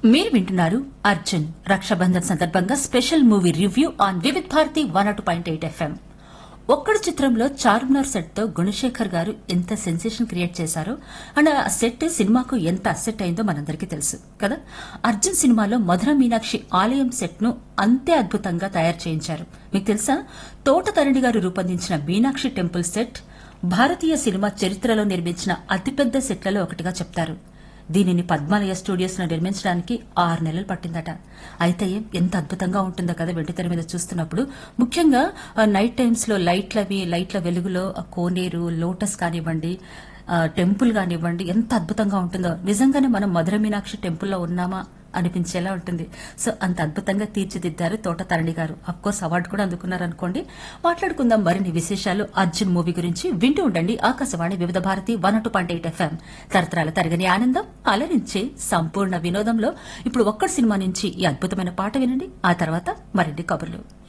మీరు వింటున్నారు అర్జున్ రక్షాబంధన్ సందర్భంగా special movie review on Vividh Bharati one అటు పాయింట్ ఎయిట్ ఎఫ్ఎం ఒక్కడు చిత్రంలో చార్మినార్ సెట్ తో గుణశేఖర్ గారు ఎంత సెన్సేషన్ క్రియేట్ చేశారో అండ్ ఆ సెట్ సినిమాకు ఎంత అసెట్ అయిందో మనందరికీ తెలుసు కదా అర్జున్ సినిమాలో మధుర మీనాక్షి ఆలయం సెట్ ను అంతే అద్భుతంగా తయారు చేయించారు మీకు తెలుసా తోటతరణి గారు రూపొందించిన మీనాక్షి టెంపుల్ సెట్ భారతీయ సినిమా చరిత్రలో నిర్మించిన అతిపెద్ద సెట్లలో ఒకటిగా చెప్తారు దీనిని పద్మాలయ స్టూడియోస్ లో నిర్మించడానికి ఆరు నెలలు పట్టిందట అయితే ఎంత అద్భుతంగా ఉంటుందో కదా వెండితెర మీద చూస్తున్నప్పుడు ముఖ్యంగా ఆ, నైట్ టైమ్స్ లో లైట్లవి లైట్ల వెలుగులో ఆ కోనేరు లోటస్ కానివ్వండి ఆ, టెంపుల్ కానివ్వండి ఎంత అద్భుతంగా ఉంటుందో నిజంగానే మనం మధుర మీనాక్షి టెంపుల్లో ఉన్నామా అనిపించేలా ఉంటుంది సో అంత అద్భుతంగా తీర్చిదిద్దారు తోట తరణి గారు కోర్స్ అవార్డు కూడా అందుకున్నారు అనుకోండి మాట్లాడుకుందాం మరిన్ని విశేషాలు అర్జున్ మూవీ గురించి వింటూ ఉండండి ఆకాశవాణి వివిధ భారతి వన్ అటు పాయింట్ ఎయిట్ ఎఫ్ఎం తరతరాల తరగని ఆనందం అలరించే సంపూర్ణ వినోదంలో ఇప్పుడు ఒక్కడి సినిమా నుంచి ఈ అద్భుతమైన పాట వినండి ఆ తర్వాత మరిన్ని కబుర్లు